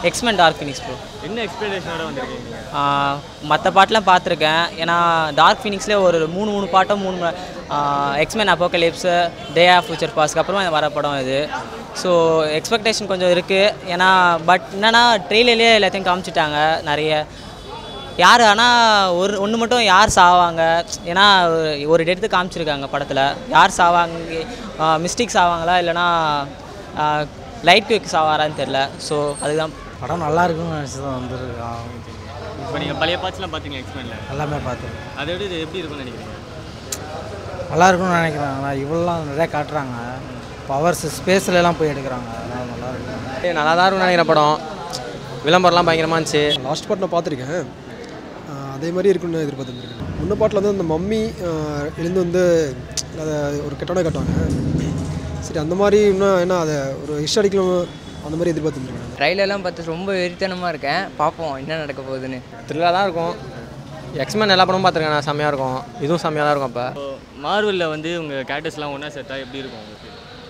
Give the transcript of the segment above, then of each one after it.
X-Men dark Phoenix bro என்ன எக்ஸ்பெக்டேஷனோட வந்திருக்கீங்க மற்ற பாட்டெலாம் பார்த்துருக்கேன் ஏன்னா டார்க் ஃபினிக்ஸ்லேயே ஒரு மூணு மூணு பாட்டும் மூணு X Men apocalypse day of future பாஸ்க்கு அப்புறமா வர படம் இது ஸோ எக்ஸ்பெக்டேஷன் கொஞ்சம் இருக்குது ஏன்னா பட் என்னன்னா ட்ரெயிலர்லேயே எல்லாத்தையும் காமிச்சிட்டாங்க நிறைய யார் ஆனால் ஒரு ஒன்று மட்டும் யார் சாவாங்க ஏன்னா ஒரு- ஒரு எடுத்து காமிச்சிருக்காங்க படத்தில் யார் சாவாங்க மிஸ்டேக் சாவாங்களா இல்லைனா லைட் குவிக் சாவாரான்னு தெரில ஸோ அதுதான் படம் நல்லா இருக்கும்னு நினச்சி தான் வந்துருக்கான் இப்போ நீங்கள் பழைய பார்ட்ஸ்லாம் பார்த்தீங்க எக்ஸ்மென்ல எல்லாமே பார்த்துருக்கேன் அதை விட இது எப்படி இருக்கும்னு நினைக்கிறீங்க நல்லா இருக்கும்னு நினைக்கிறேன் ஆனால் இவ்வளோலாம் நிறையா காட்டுறாங்க பவர்ஸ் ஸ்பேஸ்லலாம் போய் எடுக்கிறாங்க அதனால் நல்லா இருக்கும் நல்லா தான் இருக்கும்னு நினைக்கிற படம் விளம்பரம்லாம் பயங்கரமாக இருந்துச்சு லாஸ்ட் பார்ட் நான் பார்த்துருக்கேன் ஆஹ் அதே மாதிரி இருக்குன்னு எதிர்பார்த்துருக்கேன் முன்ன பாட்டில் வந்து அந்த மம்மி ஆஹ் எழுந்து வந்து அதை ஒரு கெட்டோட காட்டுவாங்க சரி அந்த மாதிரி இன்னும் என்ன அதை ஒரு ஹிஸ்டாரிக்கலும் அந்த மாதிரி எதிர்பார்த்துருக்கேன் ட்ரைலர்லாம் பார்த்து ரொம்ப வெறித்தனமாக இருக்கேன் பார்ப்போம் என்ன நடக்க போகுதுன்னு த்ரில்லாக தான் இருக்கும் எக்ஸ்மேன் எல்லா படமும் பார்த்துருக்கேன் நான் செம்மையாக இருக்கும் இதுவும் செம்மையாக தான் இருக்கும் அப்போ இப்போ மார்வலில் வந்து உங்கள் கேரக்டர்ஸ்லாம் ஒன்றா சேர்த்தா எப்படி இருக்கும் உங்களுக்கு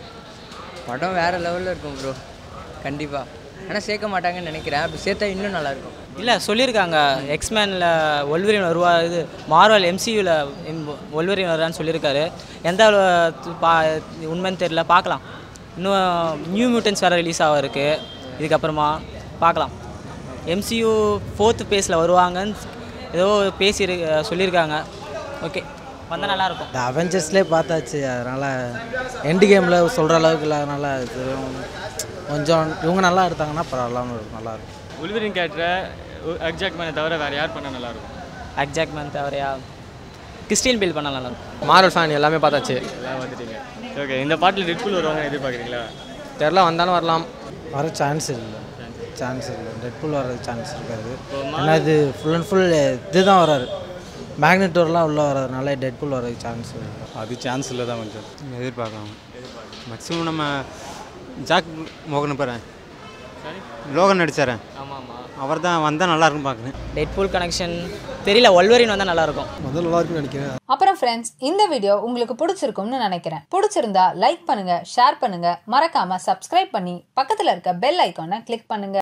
படம் வேறு லெவலில் இருக்கும் ப்ரோ கண்டிப்பாக ஆனால் சேர்க்க மாட்டாங்கன்னு நினைக்கிறேன் அப்படி சேர்த்தா இன்னும் நல்லாயிருக்கும் இல்லை சொல்லியிருக்காங்க எக்ஸ்மேனில் ஒல்வரின் வருவா இது மார்வல் எம்சியூவில் ஒல்வரின் வருவான்னு சொல்லியிருக்காரு எந்த அளவு பா உண்மைன்னு தெரில பார்க்கலாம் இன்னும் நியூ மியூட்டன்ஸ் வேறு ரிலீஸ் ஆக இருக்கு இதுக்கப்புறமா பார்க்கலாம் எம்சியூ ஃபோர்த்து பேஸில் வருவாங்கன்னு ஏதோ பேசி சொல்லியிருக்காங்க ஓகே வந்தால் நல்லாயிருக்கும் இந்த அவெஞ்சர்ஸ்லேயே பார்த்தாச்சு அதனால் எண்டு கேமில் சொல்கிற அளவுக்கு இல்லாதனால இது கொஞ்சம் இவங்க நல்லா எடுத்தாங்கன்னா பரவாயில்லாமல் இருக்கும் நல்லாயிருக்கும் உள்வரின் கேரக்டரை எக்ஸாக்ட் மேனை தவிர வேறு யார் பண்ணால் நல்லாயிருக்கும் அக்ஜாக் மேன் தவிரையா கிறிஸ்டியன் பில் பண்ணால் நல்லாயிருக்கும் மார்வல் ஃபேன் எல்லாமே பார்த்தாச்சு எல்லாம் வந்துட்டீங்க ஓகே இந்த பாட்டில் ரெட்புல் வருவாங்கன்னு எதிர்பார்க்குறீங்களா தெரில வந்தாலும் வரலாம் வர சான்ஸ் இல்லை சான்ஸ் இல்லை டெட்புல் வர சான்ஸ் இருக்காது ஏன்னா இது ஃபுல் அண்ட் ஃபுல் இதுதான் வராரு மேக்னெட்டோர்லாம் உள்ளே வர்றதுனால டெட்புல் வரதுக்கு சான்ஸ் இல்லை அது சான்ஸ் இல்லை தான் கொஞ்சம் எதிர்பார்க்கலாம் மேக்ஸிமம் நம்ம ஜாக் மோகன் பேர் லோகன் நடிச்சார் ஆமாம் ஆமாம் அவர் தான் வந்தால் நல்லா இருக்கும் பார்க்குறேன் டெட்பூல் கனெக்ஷன் தெரியல ஒல்வரின் வந்தால் நல்லாயிருக்கும் வந்து நல்லா இருக்குன்னு நினைக்கிறேன் அப்புறம் ஃப்ரெண்ட்ஸ் இந்த வீடியோ உங்களுக்கு பிடிச்சிருக்கும்னு நினைக்கிறேன் பிடிச்சிருந்தா லைக் பண்ணுங்க ஷேர் பண்ணுங்க மறக்காம சப்ஸ்கிரைப் பண்ணி பக்கத்துல இருக்க பெல் ஐக்கானை கிளிக் பண்ணுங்க